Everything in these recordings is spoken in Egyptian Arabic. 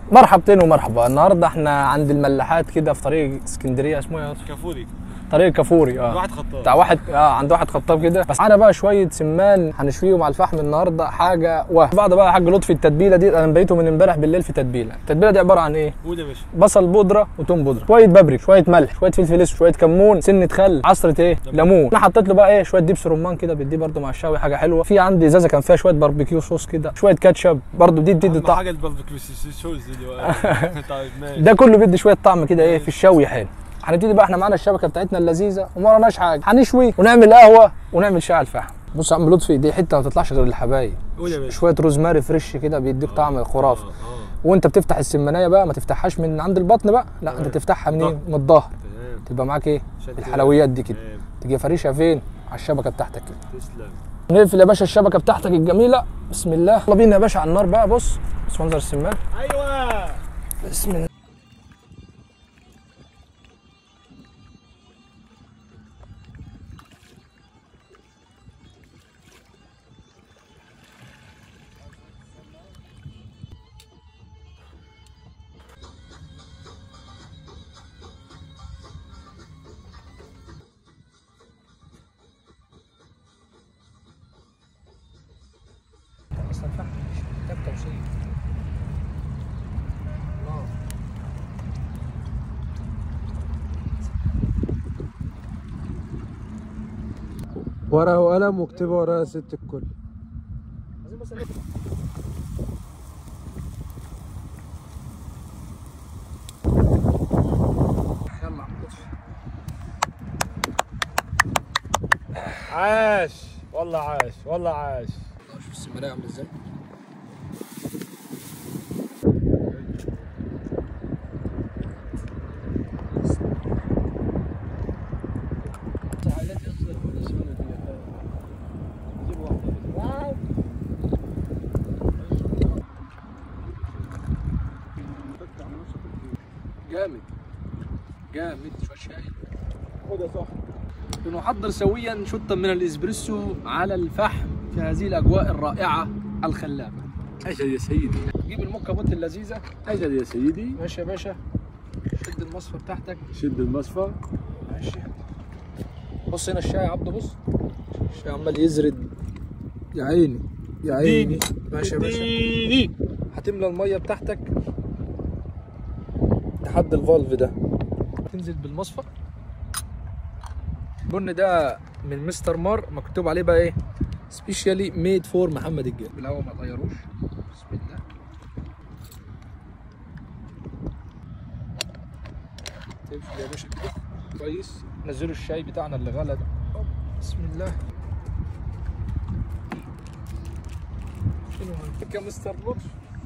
مرحبتين ومرحبا النهارده احنا عند الملاحات كده في طريق اسكندريه اسمه ايه يا أسطى؟ كافوري طريق كافوري اه واحد خطاب بتاع واحد اه عند واحد خطاب كده بس معانا بقى شويه سمان هنشويهم على الفحم النهارده حاجه وهم بعد بقى يا حاج لطفي التتبيله دي انا بيته من امبارح بالليل في تتبيله التتبيله دي عباره عن ايه قول يا باشا بصل بودره وتوم بودره شويه بابريك شويه ملح شويه فلفل اسود شويه كمون سنه خل عصره ايه ليمون انا حطيت له بقى ايه شويه دبس رمان كده بدي برده مع الشاوي حاجه حلوه في عندي ازازه كان فيها شويه باربيكيو صوص كده شويه كاتشب برده دي بتدي أهم طعم حاجه الباربيكيو شوز دي طيب ماشي ده كله بيدي شويه طعم كده ايه في الشوي حلو هنبتدي بقى احنا معانا الشبكه بتاعتنا اللذيذه وما وراناش حاجه هنشوي ونعمل قهوه ونعمل شاي على الفحم بص يا عم لطفي دي حته ما تطلعش غير للحبايب قول يا باشا شويه روزماري فريش كده بيديك طعم خرافي اه اه وانت بتفتح السمنيه بقى ما تفتحهاش من عند البطن بقى لا انت تفتحها منين من الظهر تمام تبقى معاك ايه عشان الحلويات دي كده تمام تيجي فريشها فين على الشبكه بتاعتك كده تسلم نقفل يا باشا الشبكه بتاعتك الجميله بسم الله يلا بينا يا باشا على النار بقى بص بص منظر السمان ايوه بسم الله اصلا فحم مش محتاج توصيل الله ورقة وقلم واكتبها وراها ست الكل عايزين بس نلف. يلا عم لطفي. عاش والله عاش والله عاش شوف السمراء عامله ازاي جامد جامد شويه شاي خد يا صاحبي بنحضر سويا شطا من الاسبريسو على الفحم في هذه الاجواء الرائعه الخلابه اجل يا سيدي جيب الموكا بوت اللذيذه اجل يا سيدي ماشي يا باشا شد المصفى بتاعتك شد المصفى ماشي بص هنا الشاي يا عبده بص الشاي عمال يزرد يا عيني يا عيني ماشي يا باشا اديني هتملى الميه بتاعتك لحد الفالف ده تنزل بالمصفى البن ده من مستر مار مكتوب عليه بقى ايه سبيشالي ميد فور محمد الجال بالهوا ما تغيروش بسم الله تمشي يا باشا كده كويس نزلوا الشاي بتاعنا اللي غلى ده هوب، بسم الله شنو هنفك يا مستر لطف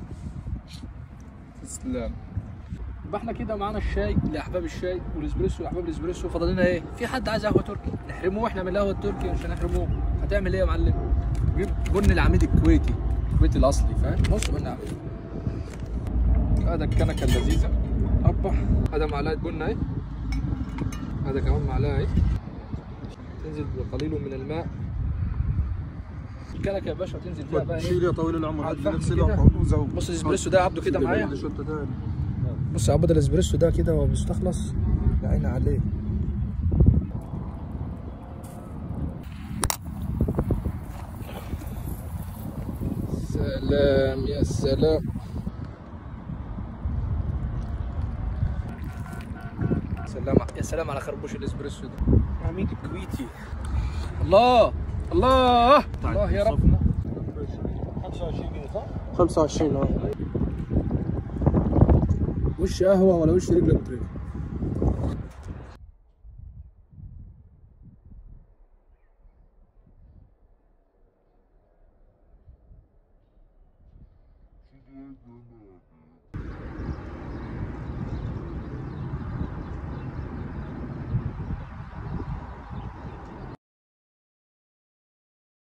تسلم يبقى احنا كده معانا الشاي لاحباب الشاي والاسبريسو لاحباب الاسبريسو فاضل لنا ايه؟ في حد عايز قهوه تركي نحرموه احنا من القهوه التركي مش هنحرموه هتعمل ايه يا معلم؟ جيب بن العميد الكويتي الكويتي الاصلي فاهم؟ بص بن عميد هذا الكنكه اللذيذه اربع هذا معلقه بن اهي هذا كمان معلقه اهي تنزل بقليل من الماء الكنكه يا باشا تنزل فيها بقى ايه؟ شيل يا طويل العمر على هات لي الفحم نفس كده. وزود بص الاسبريسو ده عبده كده معايا شطة تاني بص يا عبد الاسبريسو ده كده وهو بيستخلص يا عيني عليه سلام يا سلام سلام يا سلام على خربوش الاسبريسو ده عميد الكويتي الله الله الله يا ربنا 25 جنيه صح؟ 25 اه وش قهوه ولا وش رجل بطريق